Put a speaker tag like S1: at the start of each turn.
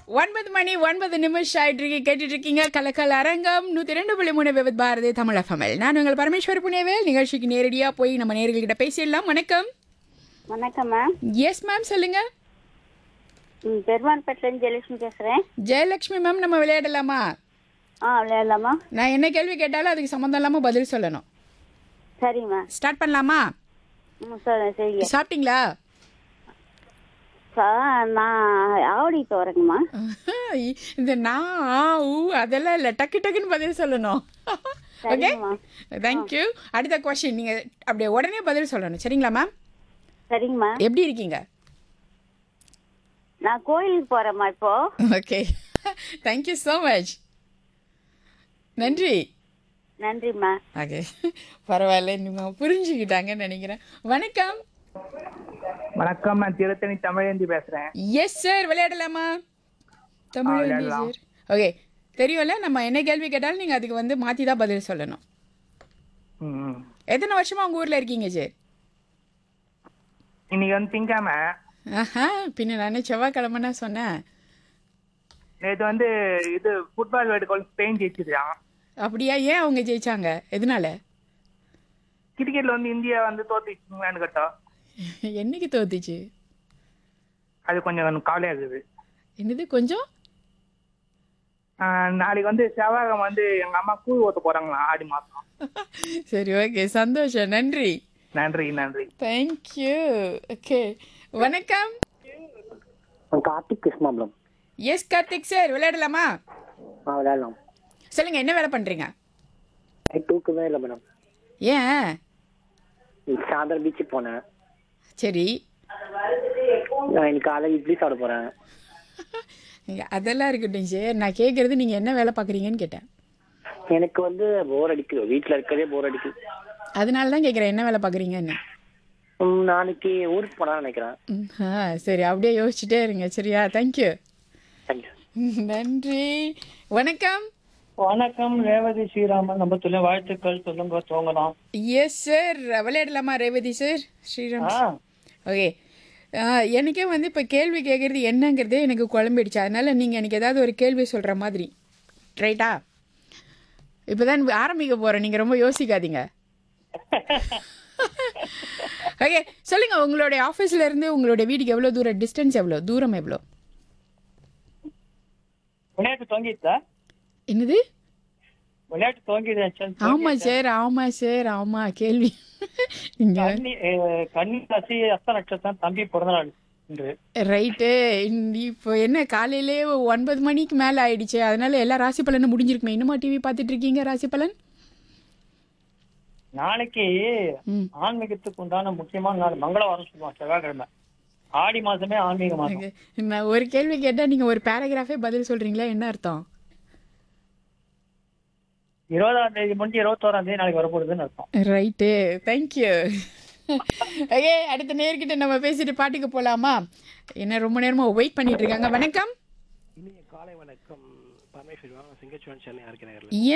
S1: ஒன்பது மணி ஒன்பது நிமிஷம் ஆயிட்டு இருக்கு கேட்டுட்டு இருக்கீங்க கலக்கல் அரங்கம் நூத்தி ரெண்டு புள்ளி மூணு விவத் பாரதி தமிழ் எஃப்எம்எல் நான் உங்கள் பரமேஸ்வர் புனேவேல் நிகழ்ச்சிக்கு நேரடியா போய் நம்ம நேர்கள்கிட்ட பேசிடலாம் வணக்கம்
S2: வணக்கம் மேம்
S1: எஸ் மேம் சொல்லுங்க
S2: ம், பெருமாள்பேட்டிலேருந்து ஜெயலட்சுமி பேசுகிறேன்
S1: ஜெயலட்சுமி மேம் நம்ம விளையாடலாமா
S2: ஆ விளையாடலாமா
S1: நான் என்ன கேள்வி கேட்டாலும் அதுக்கு சம்மந்தம் இல்லாம பதில் சொல்லணும்
S2: சரிம்மா
S1: ஸ்டார்ட் பண்ணலாமா
S2: ம் சொல்லுங்க சரிங்க
S1: சாப்பிட்டீங்களா
S2: சார் நான் ஆவடி வரேங்கம்மா
S1: இந்த நான் ஆ, ஊ அதெல்லாம் இல்லை டக்கு டக்குன்னு பதில் சொல்லணும் ஓகே
S2: சரிங்கம்மா
S1: தேங்க்யூ அடுத்த கொஸ்டின் நீங்க அப்படியே உடனே பதில் சொல்லணும் சரிங்களா மேம்
S2: சரிங்கம்மா
S1: எப்படி இருக்கீங்க
S2: நான் கோயிலுக்கு போகிறேம்மா இப்போ
S1: ஓகே தேங்க்யூ ஸோ மச் நன்றி
S2: நன்றிம்மா
S1: ஓகே பரவாயில்ல நீங்கள் புரிஞ்சுக்கிட்டாங்கன்னு நினைக்கிறேன் வணக்கம்
S3: வணக்கம் நான் திருத்தணி தமிழேந்தி பேசுறேன்
S1: எஸ் சார் விளையாடலாமா தமிழ்
S3: விளையாடலாம்.
S1: சார் ஓகே தெரியும்ல நம்ம என்ன கேள்வி கேட்டாலும் நீங்கள் அதுக்கு வந்து மாற்றி தான் பதில் சொல்லணும்
S3: ம்.
S1: எத்தனை வருஷமா உங்கள் ஊரில் இருக்கீங்க சார்
S3: இன்னைக்கு வந்து திங்காம
S1: ஆஹா பின்ன நானே செவ்வாய்க்கிழமைன்னா சொன்னேன்
S3: நேற்று வந்து இது ஃபுட்பால் வேர்ல்டு கப் ஸ்பெயின் ஜெயிச்சிருக்கான்
S1: அப்படியா ஏன் அவங்க ஜெயிச்சாங்க எதனால
S3: கிரிக்கெட்ல வந்து இந்தியா வந்து தோத்துச்சுங்களான்னு கேட்டோம்
S1: என்னைக்கு தோத்துச்சு
S3: அது கொஞ்சம் கவலையா இருக்குது
S1: என்னது கொஞ்சம்
S3: ஆஹ், நாளைக்கு வந்து செவ்வாய்க்கிழமை வந்து எங்க அம்மா கூழ் ஊத்த போறாங்களா ஆடி மாசம்
S1: சரி ஓகே சந்தோஷம் நன்றி
S3: நன்றி நன்றி
S1: தேங்க்யூ ஓகே வணக்கம்
S4: கார்த்திக் கிருஷ்ணாபுரம்
S1: எஸ் கார்த்திக் சார் விளையாடலாமா
S4: ஆ விளையாடலாம்
S1: சொல்லுங்க என்ன வேலை பண்றீங்க
S4: நைட் தூக்கமே இல்லை மேடம்
S1: ஏன்
S4: இன்னைக்கு சாயந்தரம் பீச்சுக்கு போனேன்
S1: சரி
S4: நான் இன்னைக்கு காலையில் இட்லி சாப்பிட போகிறேன்
S1: இங்க அதெல்லாம் இருக்கட்டும் சார் நான் கேட்கறது நீங்க என்ன வேலை பார்க்குறீங்கன்னு கேட்டேன்
S4: எனக்கு வந்து போர் அடிக்குது வீட்டில் இருக்கதே போர் அடிக்குது
S1: அதனால தான் கேட்குறேன் என்ன வேலை பார்க்குறீங்கன்னு
S4: ம், நாளைக்கு ஊருக்கு போனான்னு நினைக்கிறேன்
S1: ம், ஆ சரி அப்படியே யோசிச்சுட்டே இருங்க சரியா தேங்க்யூ
S4: தேங்க்யூ
S1: நன்றி வணக்கம்
S5: வணக்கம் ரேவதி ஸ்ரீராமன் நம்ம சொல்ல வாழ்த்துக்கள் சொல்லுங்க துவங்கலாம்
S1: எஸ் சார் விளையாடலாமா ரேவதி சார் ஸ்ரீராம்
S5: ஆ
S1: ஓகே எனக்கே வந்து இப்போ கேள்வி கேட்குறது என்னங்கிறதே எனக்கு குழம்பிடுச்சு அதனால நீங்கள் எனக்கு ஏதாவது ஒரு கேள்வி சொல்கிற மாதிரி ரைட்டா இப்போ தான் ஆரம்பிக்க போகிறேன் நீங்கள் ரொம்ப யோசிக்காதீங்க ஓகே சொல்லுங்கள் உங்களுடைய ஆஃபீஸ்ல இருந்து உங்களுடைய வீட்டுக்கு எவ்வளோ தூரம் டிஸ்டன்ஸ் எவ்வளோ தூரம் எவ்வளோ
S5: விளையாட்டு துவங்கிட்டா
S1: என்னது
S5: விளையாட்டு துவங்கிடுச்சு
S1: ஆமாம் சார் ஆமாம் சார் ஆமாம் கேள்வி நீங்கள்
S5: கன்னி அஹ், கன்னி ராசி அஸ்த நட்சத்திரம் தம்பி பிறந்த நாள் இன்று
S1: ரைட்டு இப்போ என்ன காலையிலே ஒன்பது மணிக்கு மேலே ஆயிடுச்சு அதனால எல்லா ராசி பலனும் முடிஞ்சிருக்குமே இன்னுமா டிவி பார்த்துட்டு இருக்கீங்க ராசி பலன்
S5: நாளைக்கு
S1: ம்
S5: ஆன்மீகத்துக்கு உண்டான முக்கியமான நாள் மங்களவாரம் சொல்லுவாங்க செவ்வாய்க்கிழமை ஆடி மாசமே ஆன்மீக மாசம்
S1: Okay. நான் ஒரு கேள்வி கேட்டால் நீங்கள் ஒரு பேராகிராஃபே பதில் சொல்கிறீங்களா என்ன அர்த்தம்
S5: இருபதாம் தேதி முடிஞ்சு இருபத்தோராம் தேதி நாளைக்கு வரப்போகுதுன்னு அர்த்தம்
S1: ரைட்டு தேங்க்யூ ஓகே அடுத்த நேர்கிட்ட நம்ம பேசிட்டு பாட்டுக்கு போகலாமா என்ன ரொம்ப நேரமாக வெயிட் பண்ணிட்டு இருக்காங்க வணக்கம்
S6: இனிய காலை வணக்கம் பரமேஸ்வரி சிங்கச்சுவன் சென்னை ஆர்கே நகர்ல